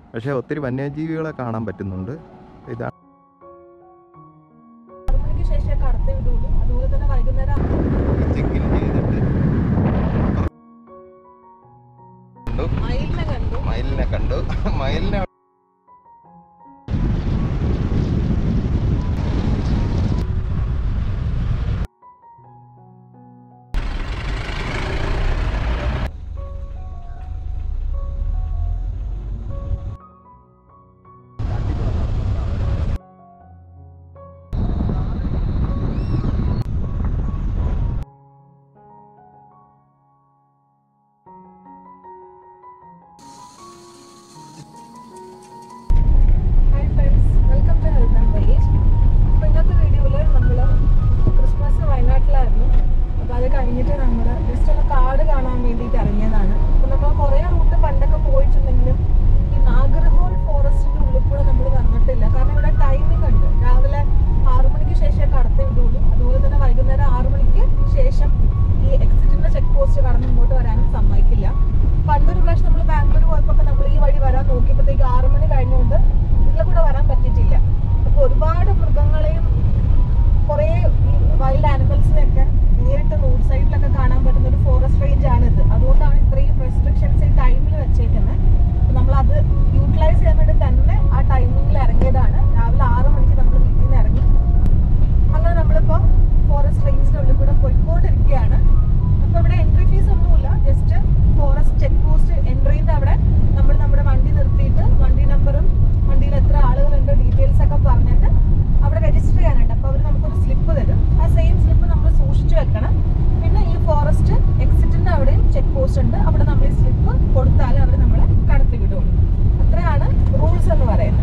പക്ഷേ ഒത്തിരി വന്യജീവികളെ കാണാൻ പറ്റുന്നുണ്ട് ഇതാണ് ആറ് മണിക്ക് ശേഷം കടത്തി വിടുള്ളൂ അതുപോലെ തന്നെ വൈകുന്നേരം ചെക്കിൻ ചെയ്തിട്ട് കണ്ടു മയിലിനെ കണ്ടു മയിലിനെ കണ്ടു മയിലിനെ hi friends welcome to health and village അപ്പോൾ ഇന്നത്തെ വീഡിയോയിൽ നമ്മൾ ക്രിസ്മസ് വയനാട്ടിലായിരുന്നു അപ്പോൾ അത് കഴിഞ്ഞിട്ട് നമ്മൾ ജസ്റ്റ് ഒന്ന് കാട് കാണാൻ വേണ്ടിയിട്ട് ഇറങ്ങിയതാണ് അപ്പോൾ നമ്മൾ കുറേ റൂട്ട് പണ്ടൊക്കെ പോയിട്ടുണ്ടെങ്കിലും ഈ നാഗർഹോൾ ഫോറസ്റ്റിൻ്റെ ഉള്ളിൽ കൂടെ നമ്മൾ വന്നിട്ടില്ല കാരണം ഇവിടെ ടൈമിംഗ് ഉണ്ട് രാവിലെ ആറു മണിക്ക് ശേഷമേ കടത്തി വിടുള്ളൂ അതുപോലെ തന്നെ വൈകുന്നേരം ആറു മണിക്ക് ശേഷം ഈ എക്സിറ്റിൻ്റെ ചെക്ക് പോസ്റ്റ് കടന്ന് ഇങ്ങോട്ട് വരാനും സമ്മതിക്കില്ല പണ്ടൊരു പ്രാവശ്യം നമ്മൾ ബാംഗ്ലൂർ പോയപ്പോൾ നമ്മൾ ഈ വഴി വരാൻ നോക്കിയപ്പോഴത്തേക്ക് ആറു മണി കഴിഞ്ഞുകൊണ്ട് ഇതിലെ കൂടെ വരാൻ പറ്റിയിട്ടില്ല അപ്പോൾ ഒരുപാട് മൃഗങ്ങളെയും കുറേ വൈൽഡ് ആനിമൽസിനെയൊക്കെ നേരിട്ട് റോഡ് സൈഡിലൊക്കെ കാണാൻ പറ്റുന്ന ഒരു ഫോറസ്റ്റ് റേഞ്ച് ആണിത് അതുകൊണ്ടാണ് ഇത്രയും റെസ്ട്രിക്ഷൻസ് ഈ ടൈമിൽ വെച്ചേക്കുന്നത് അപ്പോൾ നമ്മളത് യൂട്ടിലൈസ് ചെയ്യാൻ വേണ്ടി തന്നെ ആ ടൈമിങ്ങിൽ ഇറങ്ങിയതാണ് രാവിലെ ആറ് മണിക്ക് നമ്മൾ വീട്ടിൽ നിന്ന് ഇറങ്ങി അങ്ങനെ നമ്മളിപ്പോൾ ഫോറസ്റ്റ് റേഞ്ചിൻ്റെ ഉള്ളിൽ കൂടെ പോയിക്കൊണ്ടിരിക്കുകയാണ് അപ്പോൾ ഇവിടെ എൻട്രി ഫീസ് ഒന്നുമില്ല ജസ്റ്റ് ഫോറസ്റ്റ് ചെക്ക് പോസ്റ്റ് എൻട്രീൻ്റെ അവിടെ നമ്മൾ നമ്മുടെ വണ്ടി നിർത്തിയിട്ട് വണ്ടി നമ്പറും വണ്ടിയിൽ എത്ര ആളുകളുണ്ട് ഡീറ്റെയിൽസ് ഒക്കെ പറഞ്ഞിട്ട് അവിടെ രജിസ്റ്റർ ചെയ്യാനുണ്ട് അപ്പോൾ അവർ നമുക്കൊരു സ്ലിപ്പ് തരും ആ സെയിം സ്ലിപ്പ് നമ്മൾ സൂക്ഷിച്ചു വെക്കണം പിന്നെ ഈ ഫോറസ്റ്റ് എക്സിറ്റിൻ്റെ അവിടെയും ചെക്ക് പോസ്റ്റ് ഉണ്ട് അവിടെ നമ്മൾ ഈ സ്ലിപ്പ് കൊടുത്താൽ അവർ നമ്മളെ കടത്തി വിടുള്ളൂ അത്രയാണ് റൂൾസ് എന്ന് പറയുന്നത്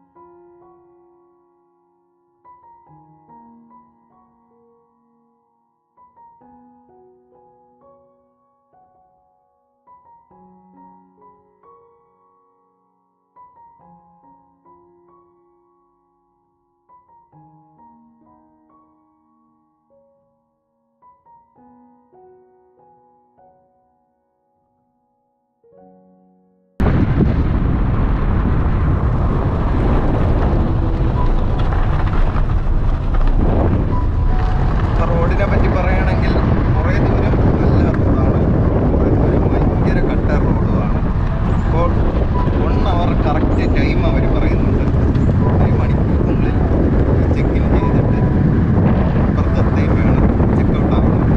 റോഡിനെ പറ്റി പറയുകയാണെങ്കിൽ കുറേ ദൂരം നല്ല റോഡാണ് കുറേ ദൂരം ഭയങ്കര കട്ട റോഡുമാണ് അപ്പോൾ വൺ അവർ കറക്റ്റ് ടൈം അവർ പറയുന്നുണ്ട് ഒരു മണിക്കൂറിനുള്ളിൽ ചെക്ക് ഇൻ ചെയ്തിട്ട് അപ്പുറത്തെയും വേണം ചെക്കൗട്ട് ആവുന്നത്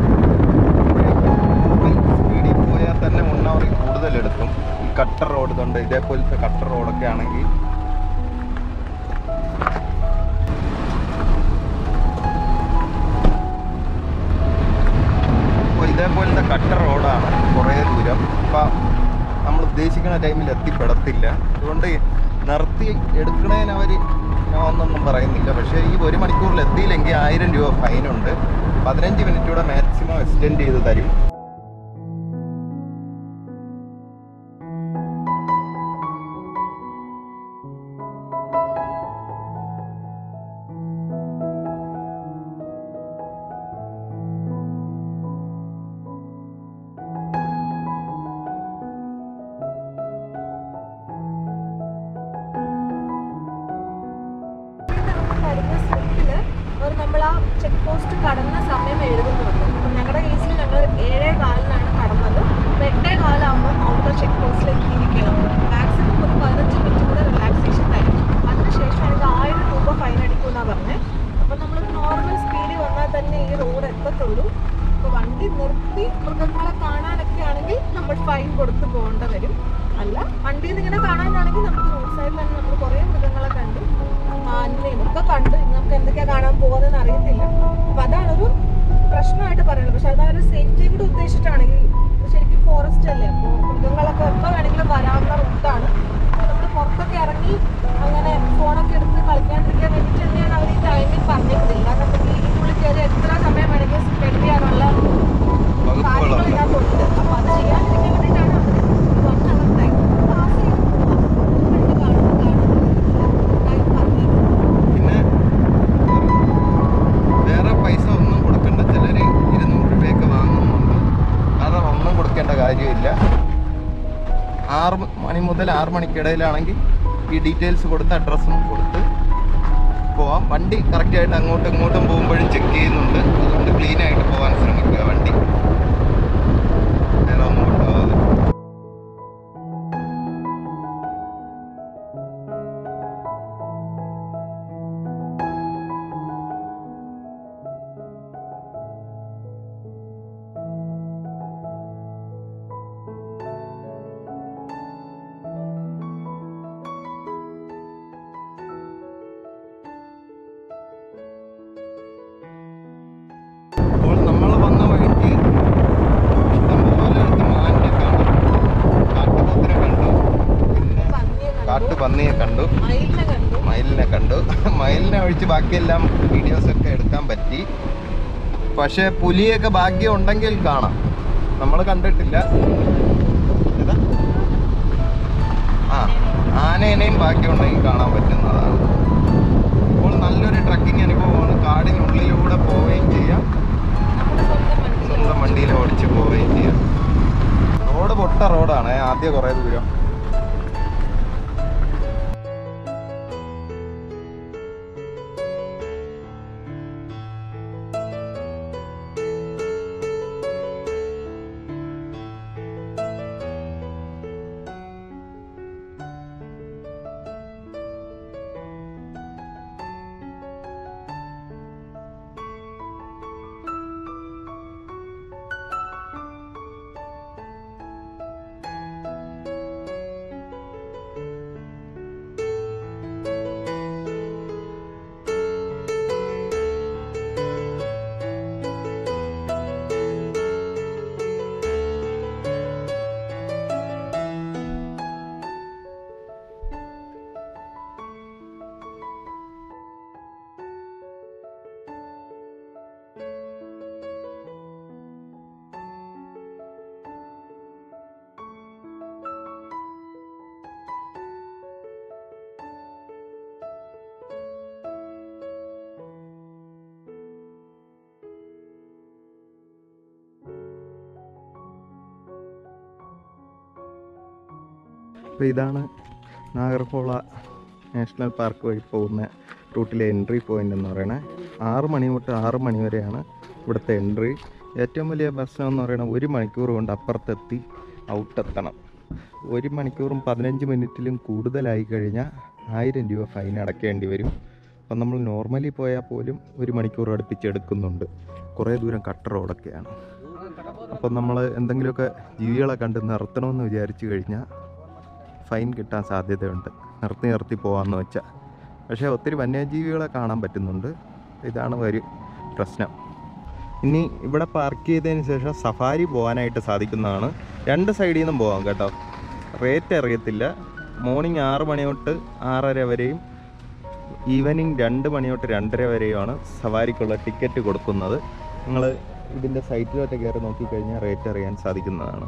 സ്പീഡിൽ പോയാൽ തന്നെ വൺ അവറിൽ കൂടുതലെടുക്കും ഈ കട്ട റോഡ് കൊണ്ട് ഇതേപോലത്തെ കട്ട റോഡൊക്കെ ആണെങ്കിൽ അപ്പോൾ ഇതേപോലത്തെ കട്ട റോഡാണ് കുറേ ദൂരം അപ്പം നമ്മൾ ഉദ്ദേശിക്കുന്ന ടൈമിൽ എത്തിപ്പെടത്തില്ല അതുകൊണ്ട് നിർത്തി എടുക്കണേന് അവർ ഒന്നൊന്നും പറയുന്നില്ല പക്ഷേ ഈ ഒരു മണിക്കൂറിൽ എത്തിയില്ലെങ്കിൽ ആയിരം രൂപ ഫൈനുണ്ട് പതിനഞ്ച് മിനിറ്റ് കൂടെ മാക്സിമം എക്സ്റ്റെൻഡ് ചെയ്ത് തരും തരുന്ന സ്ലിപ്പില് അവർ നമ്മൾ ആ ചെക്ക് പോസ്റ്റ് കടന്ന സമയം എഴുതുന്നുണ്ട് അപ്പം ഞങ്ങളുടെ കേസിൽ ഞങ്ങൾ ഏഴേ കാലിനാണ് കടന്നത് അപ്പം എട്ടേ കാലാകുമ്പോൾ ഔട്ടർ ചെക്ക് പോസ്റ്റിൽ എത്തിയിരിക്കണം മാക്സിമം ഒരു പതിനഞ്ച് മിനിറ്റ് കൂടെ റിലാക്സേഷൻ തരും അതിനുശേഷം എനിക്ക് ആയിരം രൂപ ഫൈൻ അടിക്കുമെന്നാണ് പറഞ്ഞത് അപ്പം നമ്മളൊരു നോർമൽ സ്പീഡിൽ വന്നാൽ തന്നെ ഈ റോഡ് എത്തത്തുള്ളൂ അപ്പോൾ വണ്ടി നിർത്തി മൃഗങ്ങളെ കാണാനൊക്കെ ആണെങ്കിൽ നമ്മൾ ഫൈൻ കൊടുത്ത് പോകേണ്ട വരും അല്ല വണ്ടിയിൽ നിന്ന് ഇങ്ങനെ കാണാനാണെങ്കിൽ നമുക്ക് റോഡ് സൈഡിൽ തന്നെ നമ്മൾ കുറേ മൃഗങ്ങളെ കണ്ടു മാനിനെയും ഒക്കെ കണ്ടു ഇനി നമുക്ക് എന്തൊക്കെയാ കാണാൻ പോകുന്നതെന്ന് അറിയത്തില്ല അപ്പൊ അതാണൊരു പ്രശ്നമായിട്ട് പറയുന്നത് പക്ഷെ അത് അവര് സേഫ്റ്റി കൂടി ഉദ്ദേശിച്ചിട്ടാണ് ഈ ഇത് ശരിക്കും ഫോറസ്റ്റ് അല്ലേ അപ്പോൾ മൃഗങ്ങളൊക്കെ എപ്പോൾ വേണമെങ്കിലും വരാവുന്ന റൂട്ടാണ് നമ്മൾ പുറത്തൊക്കെ ഇറങ്ങി അങ്ങനെ ഫോണൊക്കെ എടുത്ത് കളിക്കാണ്ടിരിക്കാൻ വേണ്ടിയിട്ട് തന്നെയാണ് അവർ ഈ ടൈമിൽ പറഞ്ഞിരുന്നില്ല കാരണം ഈ ഉള്ളിൽ കയറി എത്ര സമയം വേണമെങ്കിലും സ്പെൻഡ് ചെയ്യാനുള്ള കാര്യങ്ങൾ വകുപ്പുകളുണ്ട് ഇതിനകത്തുണ്ട് അപ്പൊ അത് ചെയ്യാതിരിക്കാൻ വേണ്ടിയിട്ടാണ് അവർ വൺ അവർ ടൈം പാസ് ചെയ്ത് പോവാം കാണുമ്പോൾ കാണുമ്പോൾ ടൈം പറഞ്ഞിരുന്നത് പിന്നെ വേറെ പൈസ ഒന്നും കൊടുക്കണ്ട ചിലർ ഇരുന്നൂറ് രൂപയൊക്കെ വാങ്ങുന്നുണ്ട് അത് ഒന്നും കൊടുക്കേണ്ട കാര്യമില്ല ആറ് മണി മുതൽ മുതൽ ആറ് മണിക്കിടയിലാണെങ്കിൽ ഈ ഡീറ്റെയിൽസ് കൊടുത്ത് അഡ്രസ്സും കൊടുത്ത് പോവാം വണ്ടി കറക്റ്റായിട്ട് അങ്ങോട്ടും ഇങ്ങോട്ടും പോകുമ്പോഴും ചെക്ക് ചെയ്യുന്നുണ്ട് അതുകൊണ്ട് ക്ലീൻ ആയിട്ട് പോകാൻ ശ്രമിക്കുക വണ്ടി വേറെ ഒന്നും കൊണ്ടുപോകാതെ അപ്പോൾ നമ്മൾ വന്ന വഴിക്ക് ഇഷ്ടംപോലെ അടുത്ത് മാനിനെ കാണാം കാട്ടുപോത്തിനെ കണ്ടു പിന്നെ പന്നിയെ കണ്ടു കാട്ടുപന്നിയെ കണ്ടു മയിലിനെ കണ്ടു മയിലിനെ കണ്ടു മയിലിനെ ഒഴിച്ച് ബാക്കിയെല്ലാം വീഡിയോസൊക്കെ എടുക്കാൻ പറ്റി പക്ഷേ പുലിയൊക്കെ ഭാഗ്യം ഉണ്ടെങ്കിൽ കാണാം നമ്മൾ കണ്ടിട്ടില്ല ഏതാ? ആ ആനേനെയും ഭാഗ്യം ഉണ്ടെങ്കിൽ കാണാൻ പറ്റുന്നതാണ് ഇപ്പോൾ നല്ലൊരു ട്രക്കിംഗ് അനുഭവമാണ് കാടിനുള്ളിലൂടെ പോവുകയും ചെയ്യാം നമ്മുടെ സ്വന്തം വണ്ടി സ്വന്തം വണ്ടിയിൽ ഓടിച്ച് പോവുകയും ചെയ്യാം റോഡ് പൊട്ട റോഡാണ് ആദ്യം കുറേ ദൂരം അപ്പോൾ ഇതാണ് നാഗർഹോള നാഷണൽ പാർക്ക് വഴി പോകുന്ന റൂട്ടിലെ എൻട്രി പോയിന്റ് എന്ന് പറയുന്നത് ആറ് മണി തൊട്ട് ആറ് മണി വരെയാണ് ഇവിടുത്തെ എൻട്രി ഏറ്റവും വലിയ പ്രശ്നം എന്ന് പറയുന്നത് ഒരു മണിക്കൂർ കൊണ്ട് അപ്പുറത്തെത്തി ഔട്ടെത്തണം ഒരു മണിക്കൂറും പതിനഞ്ച് മിനിറ്റിലും കൂടുതലായി കഴിഞ്ഞാൽ ആയിരം രൂപ ഫൈൻ അടയ്ക്കേണ്ടി വരും അപ്പം നമ്മൾ നോർമലി പോയാൽ പോലും ഒരു മണിക്കൂർ അടുപ്പിച്ചെടുക്കുന്നുണ്ട് കുറേ ദൂരം കട്ട റോഡൊക്കെയാണ് അപ്പം നമ്മൾ എന്തെങ്കിലുമൊക്കെ ജീവികളെ കണ്ട് നിർത്തണമെന്ന് വിചാരിച്ചു കഴിഞ്ഞാൽ ഫൈൻ കിട്ടാൻ സാധ്യതയുണ്ട് നിർത്തി നിർത്തി പോകാമെന്ന് വെച്ചാൽ പക്ഷേ ഒത്തിരി വന്യജീവികളെ കാണാൻ പറ്റുന്നുണ്ട് ഇതാണ് ഒരു പ്രശ്നം ഇനി ഇവിടെ പാർക്ക് ചെയ്തതിന് ശേഷം സഫാരി പോകാനായിട്ട് സാധിക്കുന്നതാണ് രണ്ട് സൈഡിൽ നിന്നും പോകാം കേട്ടോ റേറ്റ് അറിയത്തില്ല മോർണിംഗ് ആറ് മണി തൊട്ട് ആറര വരെയും ഈവനിങ് രണ്ട് മണി തൊട്ട് രണ്ടര വരെയുമാണ് സവാരിക്കുള്ള ടിക്കറ്റ് കൊടുക്കുന്നത് നിങ്ങൾ ഇതിൻ്റെ സൈറ്റിലോട്ട് കയറി നോക്കിക്കഴിഞ്ഞാൽ റേറ്റ് അറിയാൻ സാധിക്കുന്നതാണ്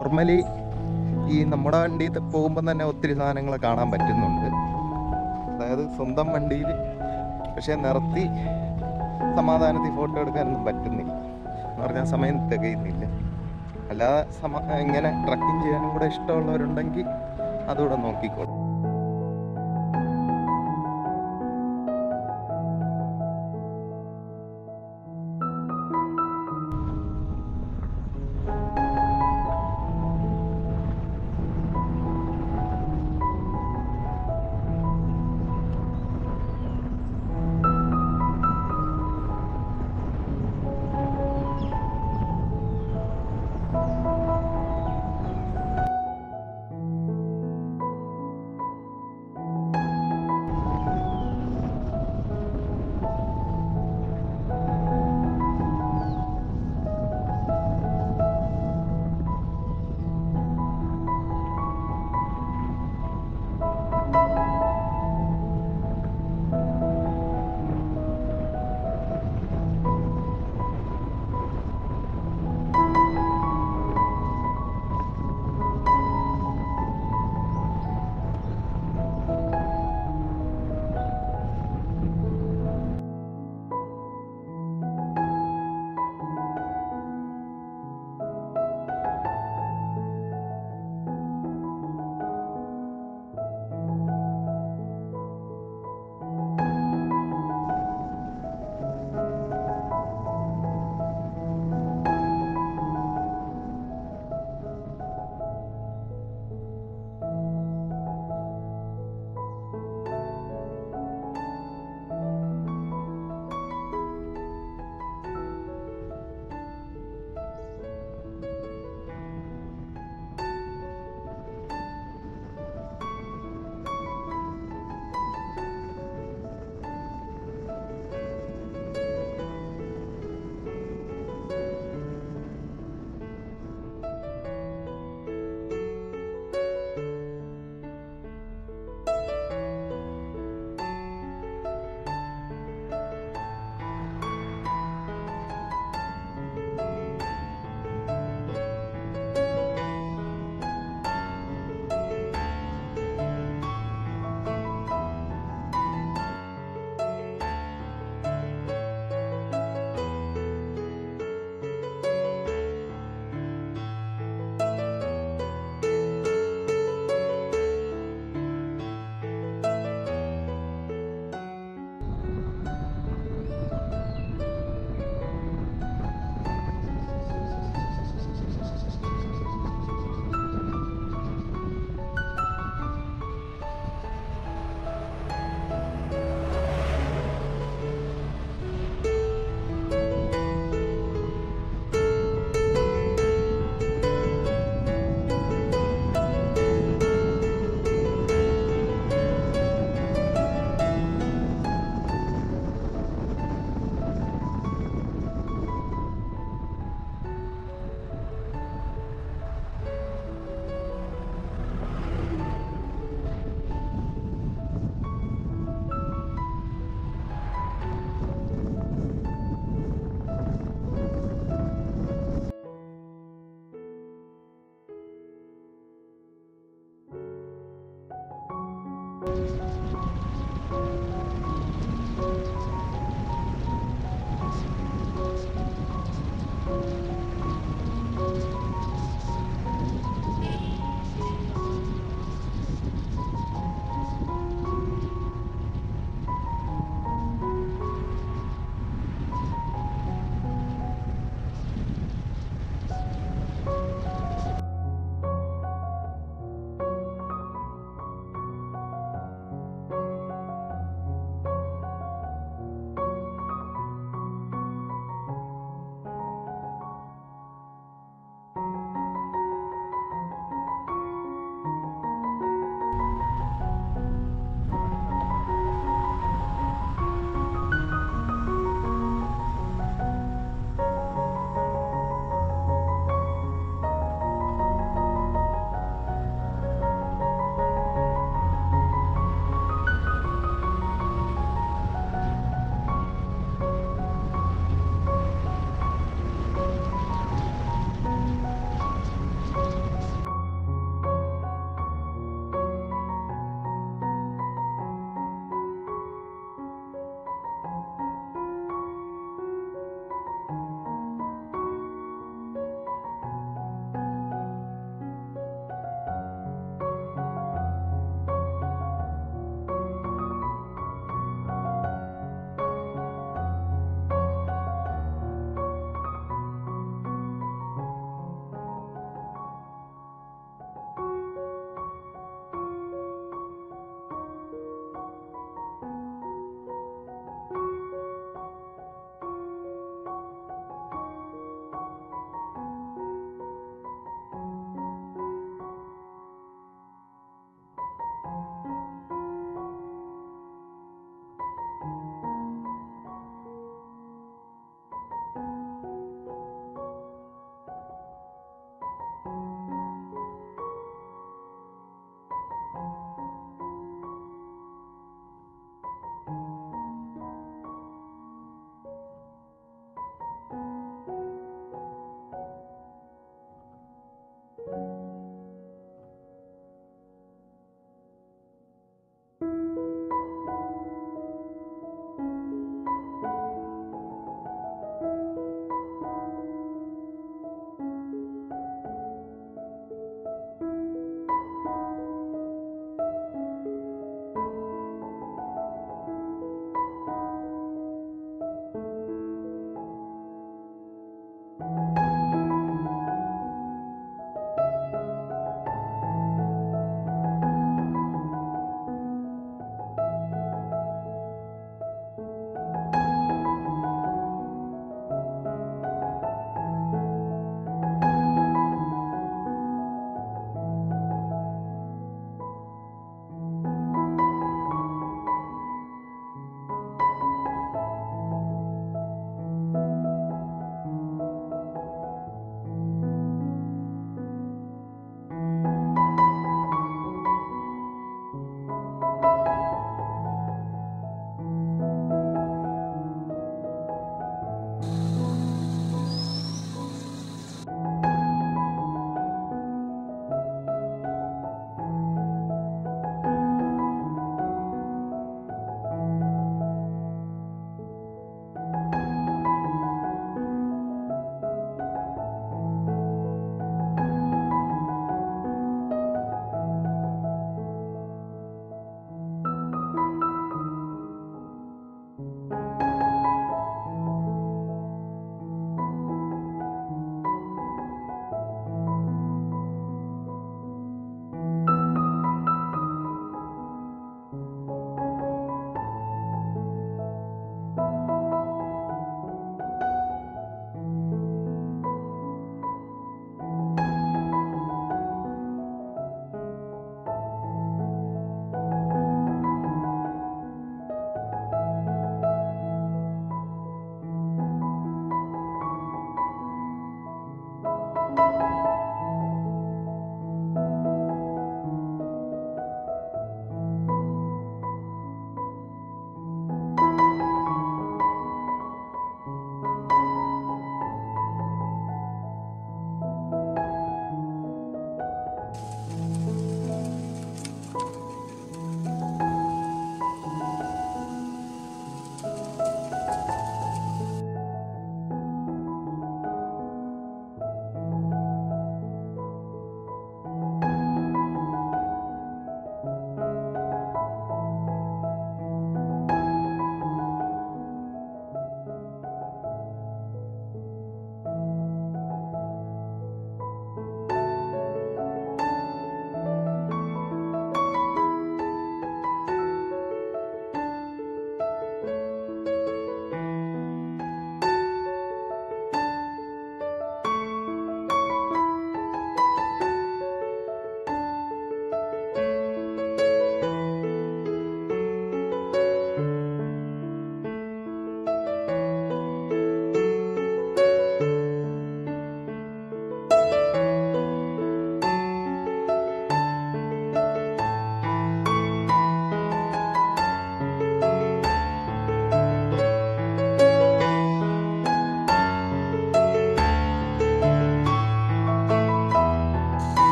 നോർമലി ഈ നമ്മുടെ വണ്ടിയിൽ പോകുമ്പോൾ തന്നെ ഒത്തിരി സാധനങ്ങൾ കാണാൻ പറ്റുന്നുണ്ട് അതായത് സ്വന്തം വണ്ടിയിൽ പക്ഷേ നിർത്തി സമാധാനത്തിൽ ഫോട്ടോ എടുക്കാനൊന്നും പറ്റുന്നില്ല എന്ന് പറഞ്ഞാൽ സമയം തികയുന്നില്ല അല്ലാതെ സമ ഇങ്ങനെ ട്രക്കിംഗ് ചെയ്യാനും കൂടെ ഇഷ്ടമുള്ളവരുണ്ടെങ്കിൽ അതുകൂടെ നോക്കിക്കോളും